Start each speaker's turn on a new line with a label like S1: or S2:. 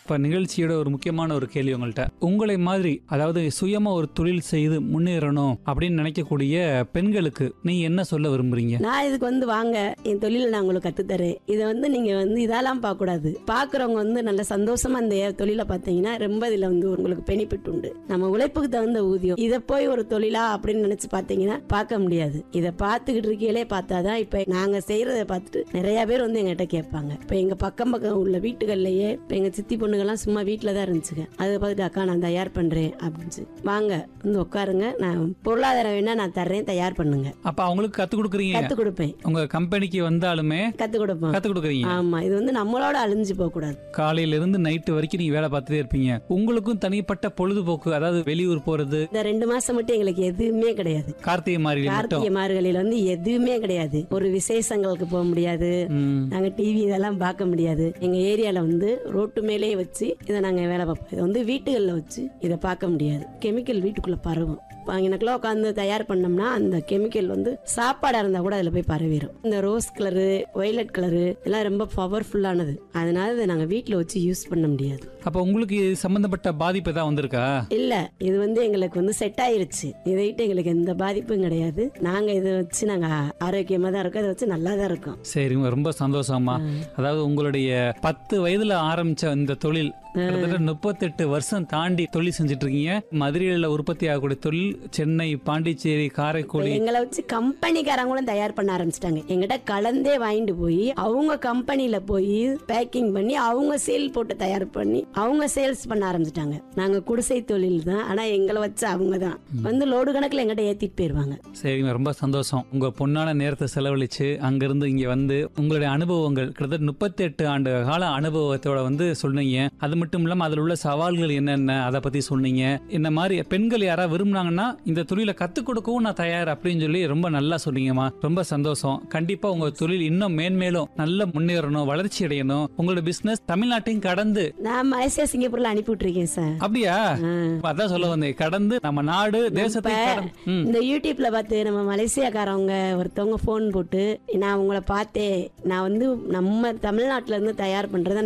S1: இப்ப நிகழ்ச்சியோட ஒரு முக்கியமான ஒரு கேள்வி உங்கள்கிட்ட உங்களை மாதிரி அதாவது சுயமா ஒரு தொழில் செய்து முன்னேறணும் அப்படின்னு நினைக்கக்கூடிய பெண்களுக்கு நீங்க என்ன சொல்ல விரும்புறீங்க
S2: நான் இதுக்கு வந்து வாங்க என் தொழிலை நான் உங்களுக்கு கத்துத்தரேன் இதை வந்து நீங்க வந்து இதெல்லாம் பார்க்க கூடாது பாக்குறவங்க வந்து நல்ல சந்தோஷமா அந்த தொழிலை பார்த்தீங்கன்னா ரொம்ப இதுல வந்து உங்களுக்கு பெனிஃபிட் உண்டு நம்ம உழைப்புக்கு தகுந்த ஊதியம் இதை போய் ஒரு தொழிலா அப்படின்னு நினைச்சு பார்த்தீங்கன்னா பார்க்க முடியாது இதை பார்த்துக்கிட்டு இருக்கையிலே பார்த்தாதான் இப்ப நாங்க செய்யறத பார்த்துட்டு நிறைய பேர் வந்து எங்கிட்ட கேட்பாங்க இப்ப எங்க பக்கம் பக்கம் உள்ள வீட்டுகள்லயே இப்ப எங்க சித்தி பொண்ணுங்கெல்லாம் சும்மா வீட்டில தான் இருந்துச்சுங்க அதை பார்த்துட்டு அக்கா நான் தயார் பண்றேன் அப்படின்னு வாங்க வந்து உட்காருங்க நான் பொருளாதாரம் வேணா நான் தர்றேன் தயார் பண்ணுங்க
S1: அப்ப அவங்களுக்கு கத்து கொடுக்குறீங்க
S2: கத்து கொடுப்பேன்
S1: உங்க கம்பெனிக்கு வந்தாலுமே
S2: கத்து கொடுப்போம்
S1: கத்து கொடுக்குறீங்க
S2: ஆமா இது வந்து நம்மளோட அழிஞ்சு போக கூடாது
S1: காலையில இருந்து நைட்டு வரைக்கும் நீங்க வேலை பார்த்துட்டே இருப்பீங்க உங்களுக்கும் தனிப்பட்ட பொழுதுபோக்கு அதாவது வெளியூர் போறது
S2: இந்த ரெண்டு மாசம் மட்டும் எங்களுக்கு எதுவுமே கிடையாது
S1: கார்த்திகை மார்கழி மட்டும்
S2: கார்த்திகை மார்கழியில வந்து எதுவுமே கிடையாது ஒரு விசேஷங்களுக்கு போக முடியாது
S1: ம்.
S2: நாங்க டிவி இதெல்லாம் பார்க்க முடியாது எங்க ஏரியால வந்து ரோட்டு மேலேயே வச்சு இதை நாங்க வேலை பார்ப்போம் இதை வந்து வீட்டுகள்ல வச்சு இதை பார்க்க முடியாது கெமிக்கல் வீட்டுக்குள்ள பரவும் எனக்குள்ள உட்காந்து தயார் பண்ணோம்னா அந்த கெமிக்கல் வந்து சாப்பாடா இருந்தா கூட அதுல போய் பரவிடும் இந்த ரோஸ் கலரு ஒய்லட் கலரு இதெல்லாம் ரொம்ப பவர்ஃபுல்லானது அதனால இதை நாங்க வீட்டுல வச்சு யூஸ் பண்ண முடியாது
S1: அப்ப உங்களுக்கு இது சம்பந்தப்பட்ட பாதிப்பு ஏதாவது வந்திருக்கா
S2: இல்ல இது வந்து எங்களுக்கு வந்து செட் ஆயிருச்சு இதை விட்டு எங்களுக்கு எந்த பாதிப்பும் கிடையாது நாங்க இதை வச்சு நாங்க ஆரோக்கியமா தான் இருக்கோம் இதை வச்சு நல்லா தான் இருக்கோம்
S1: சரிங்க ரொம்ப சந்தோஷமா அதாவது உங்களுடைய பத்து வயதுல ஆரம்பிச்ச இந்த தொழில் கிட்டத்தட்ட முப்பத்தெட்டு வருஷம் தாண்டி தொழில் செஞ்சுட்டு இருக்கீங்க மதுரையில உற்பத்தி ஆகக்கூடிய தொழில் சென்னை பாண்டிச்சேரி காரைக்குடி
S2: எங்களை வச்சு கம்பெனிக்காரங்களும் தயார் பண்ண ஆரம்பிச்சிட்டாங்க எங்கிட்ட கலந்தே வாங்கிட்டு போய் அவங்க கம்பெனில போய் பேக்கிங் பண்ணி அவங்க சேல் போட்டு தயார் பண்ணி அவங்க சேல்ஸ் பண்ண ஆரம்பிச்சிட்டாங்க நாங்க குடிசை தொழில் தான் ஆனா எங்களை வச்சு அவங்க தான் வந்து லோடு கணக்குல எங்கிட்ட ஏத்திட்டு போயிருவாங்க
S1: சரிங்க ரொம்ப சந்தோஷம் உங்க பொன்னான நேரத்தை செலவழிச்சு அங்கிருந்து இங்க வந்து உங்களுடைய அனுபவங்கள் கிட்டத்தட்ட முப்பத்தி எட்டு ஆண்டு கால அனுபவத்தோட வந்து சொன்னீங்க அது மட்டும் இல்லாம அதுல உள்ள சவால்கள் என்னென்ன அதை பத்தி சொன்னீங்க இந்த மாதிரி பெண்கள் யாராவது விரும்புனாங்கன்னா இந்த தொழிலை கத்துக் கொடுக்கவும் நான் தயார் அப்படின்னு சொல்லி ரொம்ப நல்லா சொன்னீங்கம்மா ரொம்ப சந்தோஷம் கண்டிப்பா உங்க தொழில் இன்னும் மேன்மேலும் நல்ல முன்னேறணும் வளர்ச்சி அடையணும் உங்களோட பிசினஸ் தமிழ்நாட்டையும் கடந்து
S2: நான் மலேசியா சிங்கப்பூர்ல அனுப்பி விட்டுருக்கேன் சார்
S1: அப்படியா அதான் சொல்ல வந்தேன் கடந்து நம்ம நாடு தேசத்தை கடந்து ம்.
S2: இந்த யூடியூப்ல பார்த்து நம்ம மலேசியாக்காரவங்க ஒருத்தவங்க ஃபோன் போட்டு நான் உங்களை பார்த்தேன் நான் வந்து நம்ம தமிழ்நாட்டுல இருந்து தயார் பண்றதை